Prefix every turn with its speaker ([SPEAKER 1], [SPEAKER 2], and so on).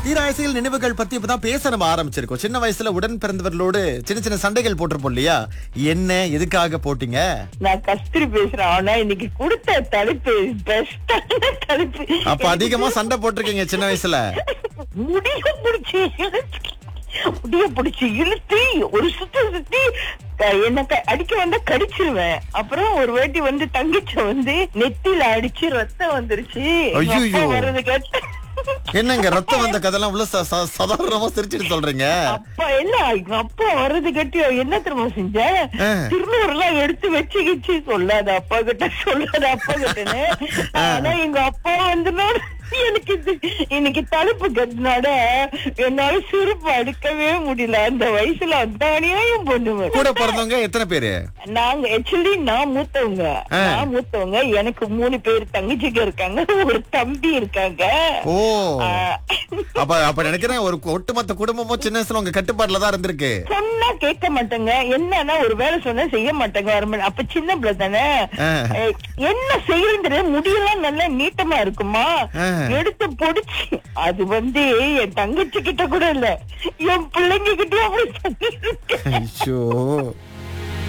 [SPEAKER 1] தீராயசிகள் நினைவுகள் பத்தி இப்பதான் பேச நம்ம ஆரம்பிச்சிருக்கோம் சின்ன வயசுல உடன் பிறந்தவர்களோடு சின்ன சின்ன சண்டைகள் போட்டிருப்போம் இல்லையா என்ன எதுக்காக போட்டீங்க
[SPEAKER 2] நான் கஸ்தூரி பேசுறேன் ஆனா இன்னைக்கு கொடுத்த தலைப்பு பெஸ்டான தலைப்பு
[SPEAKER 1] அப்ப அதிகமா சண்டை போட்டிருக்கீங்க சின்ன வயசுல
[SPEAKER 2] முடிய பிடிச்சி இழுத்து முடிய பிடிச்சி இழுத்து ஒரு சுத்தி சுத்தி அஹ், என்ன க- அடிக்க வந்தா கடிச்சிருவேன் அப்புறம் ஒரு வாட்டி வந்து தங்கச்ச வந்து நெத்தியில அடிச்சு ரத்தம் வந்துருச்சு எங்க அப்பா
[SPEAKER 1] ஐயையோ.
[SPEAKER 2] வர்றது கேட்டு
[SPEAKER 1] என்னங்க ரத்தம் வந்த கதெல்லாம் உள்ள ச- ச- சாதாரணமா சிரிச்சிட்டு சொல்றீங்க
[SPEAKER 2] அப்பா என்ன எங்க அப்பா வர்றது கட்டி என்ன தெரியுமா செஞ்ச
[SPEAKER 1] ஆ.
[SPEAKER 2] திருநூறு எல்லாம் எடுத்து வச்சுக்கிச்சு சொல்லாத அப்பா கிட்ட சொல்லாத அப்பா கிட்டன்னு ஆனா எங்க அப்பா வந்து எனக்கு இது இன்னைக்கு தடுப்பு கட்டினாட என்னால சிரிப்பு அடுக்கவே முடியல அந்த வயசுல அந்த அநியாயம் பண்ணுவேன்
[SPEAKER 1] கூட பிறந்தவங்க எத்தனை பேரு
[SPEAKER 2] நாங்க ஆக்சுவலி நான் மூத்தவங்க
[SPEAKER 1] ஆ.
[SPEAKER 2] நான் மூத்தவங்க எனக்கு மூணு பேர் தங்கச்சிங்க இருக்காங்க ஒரு தம்பி இருக்காங்க
[SPEAKER 1] ஓ
[SPEAKER 2] ஆ.
[SPEAKER 1] அப்ப அப்ப நினைக்கிறேன் ஒரு ஒட்டுமொத்த குடும்பமும் சின்ன வயசுல உங்க கட்டுப்பாட்டுல தான் இருந்திருக்கு
[SPEAKER 2] சொன்னா கேட்க மாட்டாங்க என்னன்னா ஒரு வேலை சொன்னா செய்ய மாட்டாங்க வர மாட்டாங்க. அப்ப சின்ன பிள்ளை தானே
[SPEAKER 1] ஆ.
[SPEAKER 2] அஹ், என்ன செய்யறது முடியெல்லாம் நல்லா நீட்டமா இருக்குமா
[SPEAKER 1] ஆ.
[SPEAKER 2] எடுத்து பொடிச்சு அது வந்து என் தங்கச்சி கிட்ட கூட இல்ல என் பிள்ளைங்க கிட்டயும் அப்படி பண்ணிருக்கேன்.
[SPEAKER 1] ஐயோ